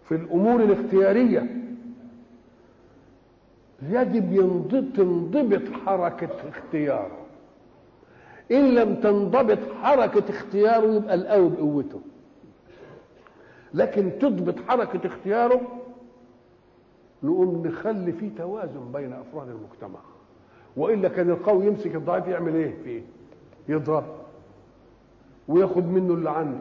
في الامور الاختياريه يجب ينضبط تنضبط حركه اختياره ان لم تنضبط حركه اختياره يبقى القوي بقوته لكن تضبط حركه اختياره نقوم نخلي فيه توازن بين افراد المجتمع والا كان القوي يمسك الضعيف يعمل ايه فيه يضرب وياخد منه اللي عنده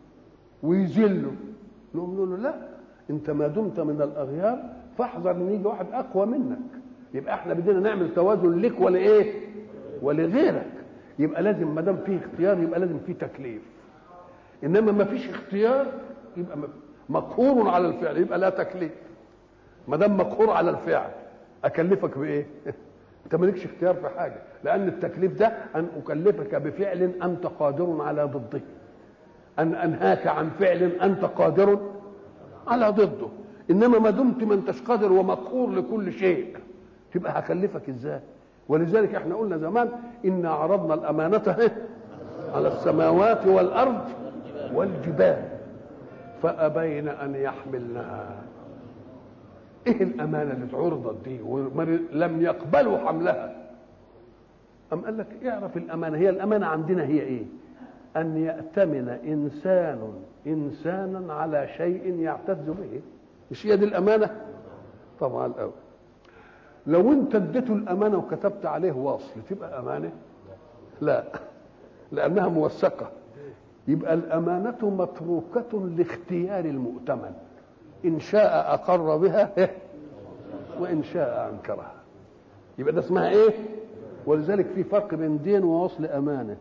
ويذله نقوم نقول له لا انت ما دمت من الاغيار فاحذر ان يجي واحد اقوى منك يبقى احنا بدنا نعمل توازن لك ولايه ولغيرك يبقى لازم ما دام فيه اختيار يبقى لازم فيه تكليف انما ما فيش اختيار يبقى مقهور على الفعل يبقى لا تكليف ما دام مقهور على الفعل اكلفك بايه انت مالكش اختيار في حاجه لان التكليف ده ان اكلفك بفعل انت قادر على ضده ان انهاك عن فعل انت قادر على ضده انما ما دمت ما انتش قادر ومقهور لكل شيء تبقى هكلفك ازاي ولذلك احنا قلنا زمان ان عرضنا الامانه على السماوات والارض والجبال فابين ان يحملنها ايه الامانه اللي اتعرضت دي ولم يقبلوا حملها ام قال لك اعرف الامانه هي الامانه عندنا هي ايه ان ياتمن انسان انسانا على شيء يعتز به مش هي دي الامانه طبعا الاول لو انت اديته الامانه وكتبت عليه وصل تبقى امانه لا لانها موثقه يبقى الامانه متروكه لاختيار المؤتمن ان شاء اقر بها وان شاء انكرها يبقى ده اسمها ايه ولذلك في فرق بين دين ووصل امانه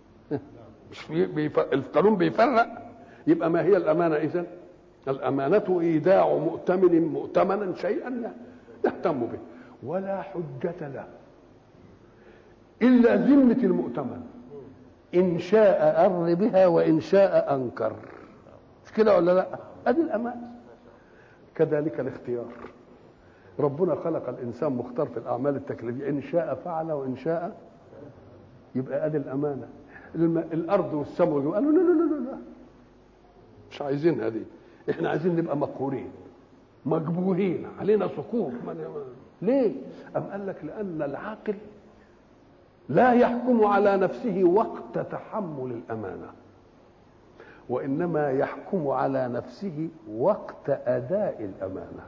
مش في بيف... القانون بيفرق يبقى ما هي الامانه اذا الامانه ايداع مؤتمن مؤتمنا شيئا يهتم به ولا حجه له الا ذمه المؤتمن ان شاء ار بها وان شاء انكر مش كده ولا لا ادي الامانه كذلك الاختيار ربنا خلق الانسان مختار في الاعمال التكليفيه ان شاء فعل وان شاء يبقى ادي الامانه الارض والسماء قالوا لا لا لا لا مش عايزين هذه احنا عايزين نبقى مقهورين مجبورين علينا سقوط ليه ام قال لك لان العاقل لا يحكم على نفسه وقت تحمل الامانه وانما يحكم على نفسه وقت اداء الامانه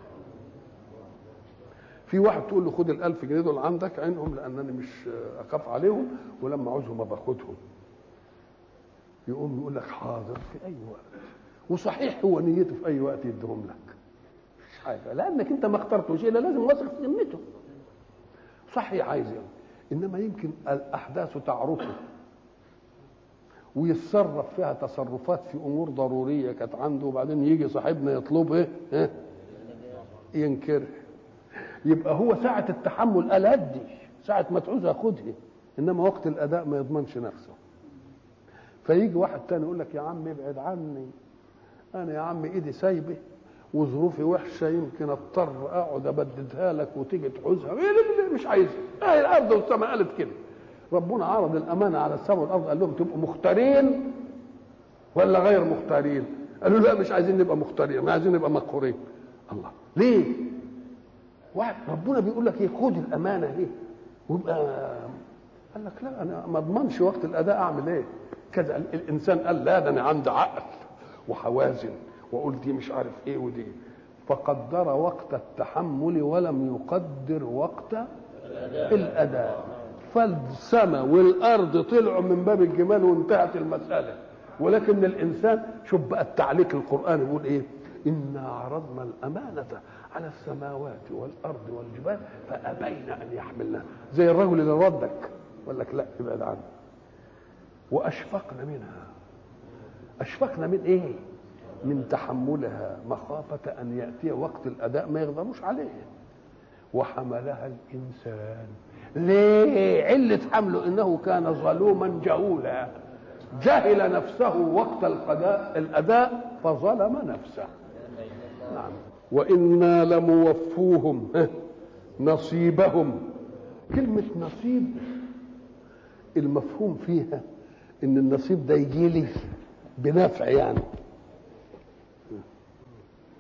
في واحد تقول له خد الألف جنيه دول عندك عينهم لأنني مش أخاف عليهم ولما عاوزهم أبقى خدهم يقوم يقول لك حاضر في أي وقت وصحيح هو نيته في أي وقت يديهم لك مش حاجة لأنك أنت ما اخترتوش إلا لازم واثق في ذمته صحيح عايز يعني. إنما يمكن الأحداث تعرفه ويتصرف فيها تصرفات في امور ضروريه كانت عنده وبعدين يجي صاحبنا يطلب ايه؟ إيه؟ ينكرها يبقى هو ساعة التحمل قال أدي ساعة ما تعوز أخدها إنما وقت الأداء ما يضمنش نفسه فيجي واحد تاني يقول لك يا عم ابعد عني أنا يا عم إيدي سايبة وظروفي وحشة يمكن أضطر أقعد أبددها لك وتيجي تعوزها مش عايزها أهي الأرض والسماء قالت كده ربنا عرض الأمانة على السماء والأرض قال لهم تبقوا مختارين ولا غير مختارين قالوا لا مش عايزين نبقى مختارين عايزين نبقى مقهورين الله ليه واحد ربنا بيقول لك ايه خد الامانه دي ويبقى قال لك لا انا ما اضمنش وقت الاداء اعمل ايه كذا الانسان قال لا ده انا عندي عقل وحوازن واقول دي مش عارف ايه ودي فقدر وقت التحمل ولم يقدر وقت الاداء فالسماء والارض طلعوا من باب الجمال وانتهت المساله ولكن الانسان شوف بقى التعليق القراني يقول ايه انا عرضنا الامانه على السماوات والارض والجبال فابين ان يحملنها زي الرجل اللي ردك قال لك لا ابعد عنه واشفقنا منها اشفقنا من ايه من تحملها مخافه ان ياتي وقت الاداء ما يقدروش عليه وحملها الانسان ليه عله حمله انه كان ظلوما جهولا جهل نفسه وقت القضاء الاداء فظلم نفسه نعم وإنا لموفوهم نصيبهم كلمة نصيب المفهوم فيها إن النصيب ده يجي لي بنفع يعني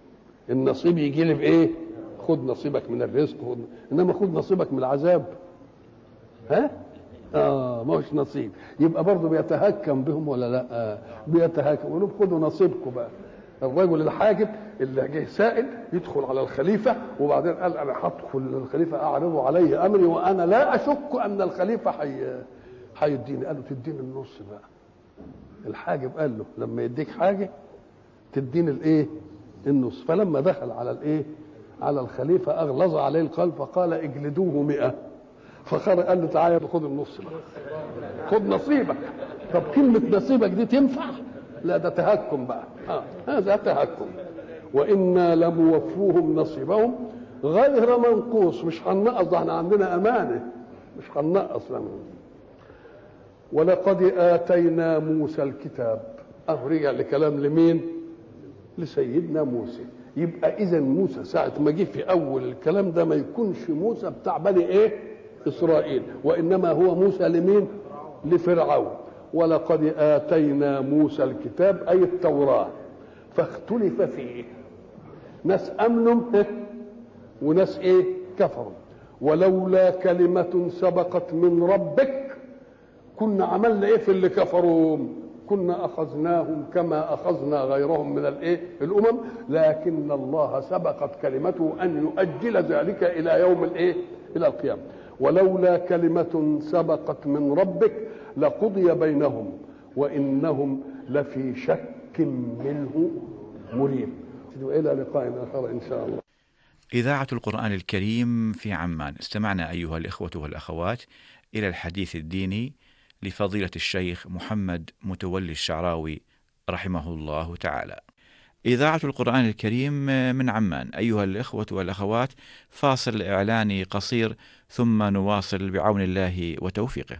النصيب يجي لي بايه خد نصيبك من الرزق خد... انما خد نصيبك من العذاب ها اه ما هوش نصيب يبقى برضه بيتهكم بهم ولا لا آه بيتهكم يقولوا خدوا نصيبكم بقى الرجل الحاجب اللي جه سائل يدخل على الخليفه وبعدين قال انا هدخل للخليفه اعرض عليه امري وانا لا اشك ان الخليفه حي هيديني قال له تديني النص بقى الحاجب قال له لما يديك حاجه تديني الايه النص فلما دخل على الايه على الخليفه اغلظ عليه القلب فقال اجلدوه مئة فخر قال له تعالى خد النص بقى خد نصيبك طب كلمه نصيبك دي تنفع لا ده تهكم بقى آه. هذا تهكم وانا لموفوهم نصيبهم غير منقوص مش هننقص ده احنا عندنا امانه مش هننقص لهم ولقد اتينا موسى الكتاب اهو رجع لكلام لمين لسيدنا موسى يبقى اذا موسى ساعه ما جه في اول الكلام ده ما يكونش موسى بتاع بني ايه اسرائيل وانما هو موسى لمين لفرعون ولقد اتينا موسى الكتاب اي التوراه فاختلف فيه ناس امنوا وناس ايه كفروا ولولا كلمه سبقت من ربك كنا عملنا ايه في اللي كفروا كنا اخذناهم كما اخذنا غيرهم من الايه الامم لكن الله سبقت كلمته ان يؤجل ذلك الى يوم الايه الى القيامه ولولا كلمه سبقت من ربك لقضي بينهم وانهم لفي شك منه مريب والى لقاء اخر ان شاء الله إذاعة القرآن الكريم في عمان استمعنا أيها الإخوة والأخوات إلى الحديث الديني لفضيلة الشيخ محمد متولي الشعراوي رحمه الله تعالى. إذاعة القرآن الكريم من عمان أيها الإخوة والأخوات فاصل إعلاني قصير ثم نواصل بعون الله وتوفيقه.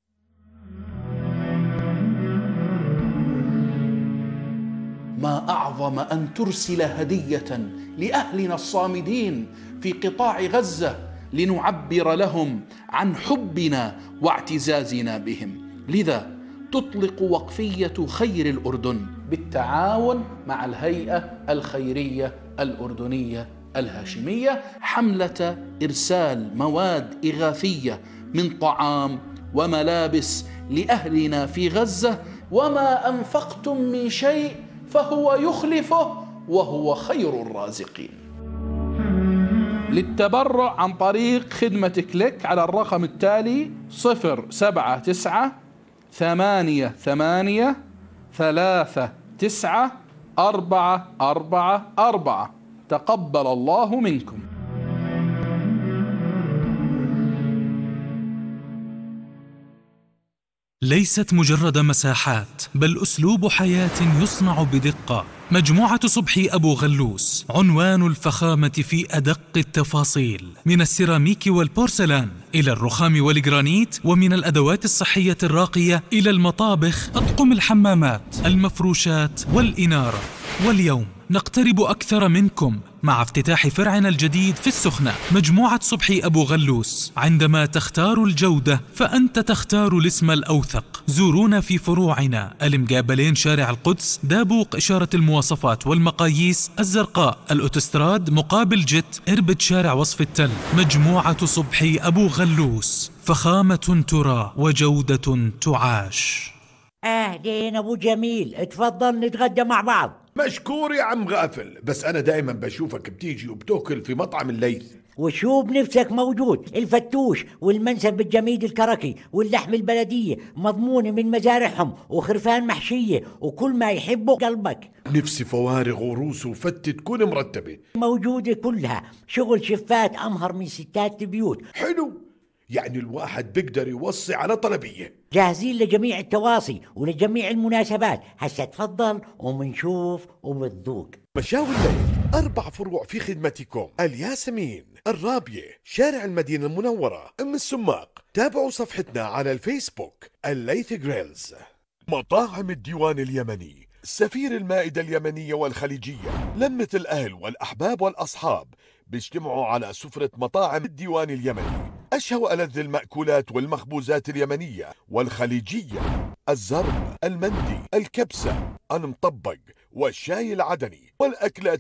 ما اعظم ان ترسل هديه لاهلنا الصامدين في قطاع غزه لنعبر لهم عن حبنا واعتزازنا بهم لذا تطلق وقفيه خير الاردن بالتعاون مع الهيئه الخيريه الاردنيه الهاشميه حمله ارسال مواد اغاثيه من طعام وملابس لاهلنا في غزه وما انفقتم من شيء فهو يخلفه وهو خير الرازقين للتبرع عن طريق خدمة كليك على الرقم التالي صفر سبعة تسعة ثمانية ثمانية ثلاثة تسعة أربعة أربعة أربعة تقبل الله منكم ليست مجرد مساحات بل اسلوب حياه يصنع بدقه مجموعه صبحي ابو غلوس عنوان الفخامه في ادق التفاصيل من السيراميك والبورسلان الى الرخام والجرانيت ومن الادوات الصحيه الراقيه الى المطابخ اطقم الحمامات المفروشات والاناره واليوم نقترب أكثر منكم مع افتتاح فرعنا الجديد في السخنة مجموعة صبحي أبو غلوس عندما تختار الجودة فأنت تختار الاسم الأوثق زورونا في فروعنا المقابلين شارع القدس دابوق إشارة المواصفات والمقاييس الزرقاء الأوتستراد مقابل جت إربد شارع وصف التل مجموعة صبحي أبو غلوس فخامة ترى وجودة تعاش اهلين ابو جميل اتفضل نتغدى مع بعض مشكور يا عم غافل بس انا دائما بشوفك بتيجي وبتاكل في مطعم الليث وشو بنفسك موجود الفتوش والمنسف الجميد الكركي واللحم البلدية مضمونة من مزارعهم وخرفان محشية وكل ما يحبه قلبك نفسي فوارغ وروس وفتة تكون مرتبة موجودة كلها شغل شفات أمهر من ستات البيوت حلو يعني الواحد بيقدر يوصي على طلبية جاهزين لجميع التواصي ولجميع المناسبات هسا تفضل ومنشوف وبتذوق مشاوي الليل أربع فروع في خدمتكم الياسمين الرابية شارع المدينة المنورة أم السماق تابعوا صفحتنا على الفيسبوك الليث جريلز مطاعم الديوان اليمني سفير المائدة اليمنية والخليجية لمة الأهل والأحباب والأصحاب بيجتمعوا على سفرة مطاعم الديوان اليمني أشهى وألذ المأكولات والمخبوزات اليمنية والخليجية الزرب المندي الكبسة المطبق والشاي العدني والأكلات